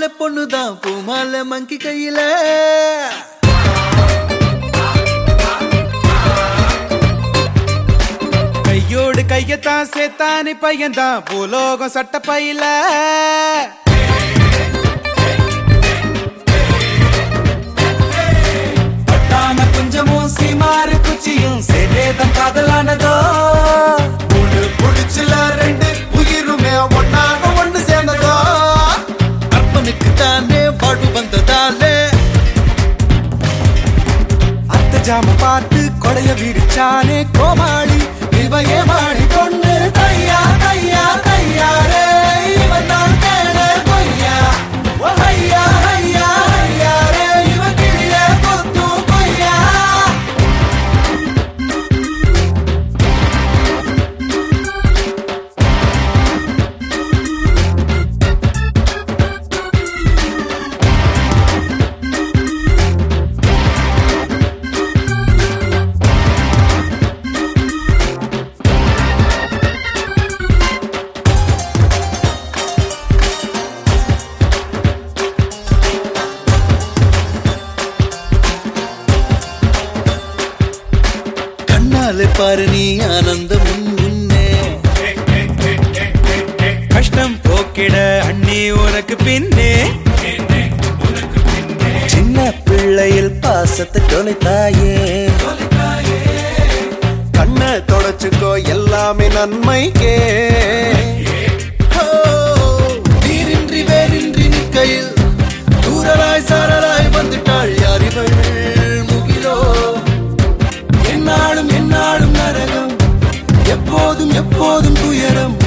பூமாலை பொண்ணுதான் பூமாலை மங்கி கையில கையோடு கையத்தான் சேத்தானி பையன்தான் பூலோகம் சட்ட பையில பட்டான குஞ்சமும் சீமாறு குச்சியும் சேதேதம் காதலானதோ ஒண்ணு புடிச்சுல ரெண்டு உயிருமே ஒன்னாக ஒண்ணு சேர்ந்ததோ அப்பனுக்கு தானே பாடு வந்ததாலே அத்த ஜாம பார்த்து கொடைய விரிச்சானே கோமாளி இவையே மாடி கொண்டு தையா தையா தையாரே இவன் தான் தேட கொய்யா ஓ ஐயா ஐயா ஐயாரே இவன் கிளியே கொத்து கொய்யா கண்ணாலே பாரு நீ ஆனந்தம் உன் முன்னே கஷ்டம் போக்கிட அண்ணி உனக்கு பின்னே சின்ன பிள்ளையில் பாசத்தை தொலைத்தாயே கண்ணை தொடச்சுக்கோ எல்லாமே நன்மைக்கே ஓ, நீரின்றி வேரின்றி நிற்கையில் தூரராய் சாரராய் வந்துட்டாள் யார் இவள் முகிலோ என்னாலும் என்னாலும் நரகம் எப்போதும் எப்போதும் துயரம்